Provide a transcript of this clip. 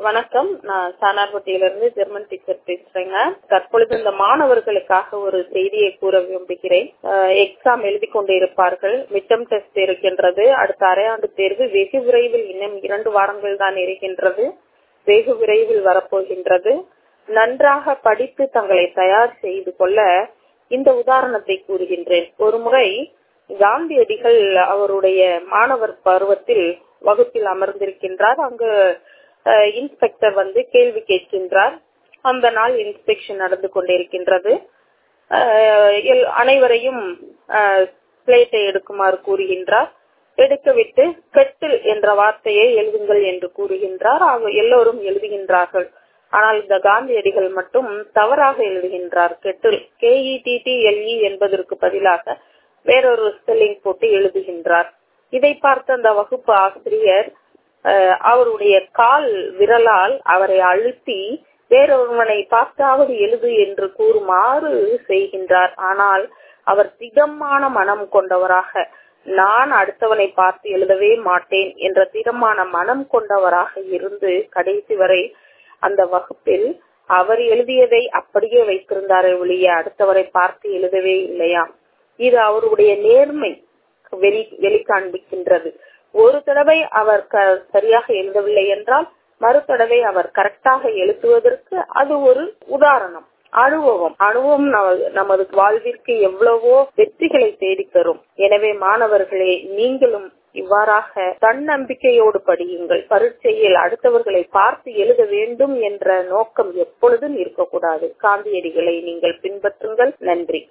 வணக்கம் நான் சானார்பட்டியிலிருந்து German teacher பேசுறேங்க தற்பொழுது இந்த மாணவர்களுக்காக ஒரு செய்தியை கூற விரும்புகிறேன் எக்ஸாம் எழுதி கொண்டு இருப்பார்கள் மிட்டம் டெஸ்ட் இருக்கின்றது அடுத்த அரையாண்டு தேர்வு வெகு விரைவில் இன்னும் இரண்டு வாரங்கள் தான் இருக்கின்றது வெகு விரைவில் வரப்போகின்றது நன்றாக படித்து தங்களை தயார் செய்து கொள்ள இந்த உதாரணத்தை கூறுகின்றேன் ஒரு முறை காந்தியடிகள் அவருடைய மாணவர் பருவத்தில் வகுப்பில் அமர்ந்திருக்கின்றார் அங்கு இன்ஸ்பெக்டர் வந்து கேள்வி கேட்கின்றார் அந்த நாள் இன்ஸ்பெக்ஷன் நடந்து கொண்டிருக்கின்றது அனைவரையும் பிளேட்டை எடுக்குமாறு கூறுகின்றார் எடுக்கவிட்டு கெட்டில் என்ற வார்த்தையை எழுதுங்கள் என்று கூறுகின்றார் எல்லோரும் எழுதுகின்றார்கள் ஆனால் இந்த காந்தியடிகள் மட்டும் தவறாக எழுதுகின்றார் கெட்டில் கேஇடிடி எல்இ என்பதற்கு பதிலாக வேறொரு ஸ்பெல்லிங் போட்டு எழுதுகின்றார் இதை பார்த்த அந்த வகுப்பு ஆசிரியர் அவருடைய கால் விரலால் அவரை அழுத்தி வேறொருவனை பார்த்தாவது எழுது என்று கூறுமாறு செய்கின்றார் ஆனால் அவர் திடமான மனம் கொண்டவராக நான் அடுத்தவனை பார்த்து எழுதவே மாட்டேன் என்ற திடமான மனம் கொண்டவராக இருந்து கடைசி வரை அந்த வகுப்பில் அவர் எழுதியதை அப்படியே வைத்திருந்தாரே ஒழிய அடுத்தவரை பார்த்து எழுதவே இல்லையா இது அவருடைய நேர்மை வெளி வெளிக்காண்பிக்கின்றது ஒரு தடவை அவர் சரியாக எழுதவில்லை என்றால் மறு தடவை அவர் கரெக்டாக எழுதுவதற்கு அது ஒரு உதாரணம் அனுபவம் அனுபவம் நமது வாழ்விற்கு எவ்வளவோ வெற்றிகளை தேடித்தரும் எனவே மாணவர்களே நீங்களும் இவ்வாறாக தன்னம்பிக்கையோடு படியுங்கள் பரீட்சையில் அடுத்தவர்களை பார்த்து எழுத வேண்டும் என்ற நோக்கம் எப்பொழுதும் இருக்கக்கூடாது காந்தியடிகளை நீங்கள் பின்பற்றுங்கள் நன்றி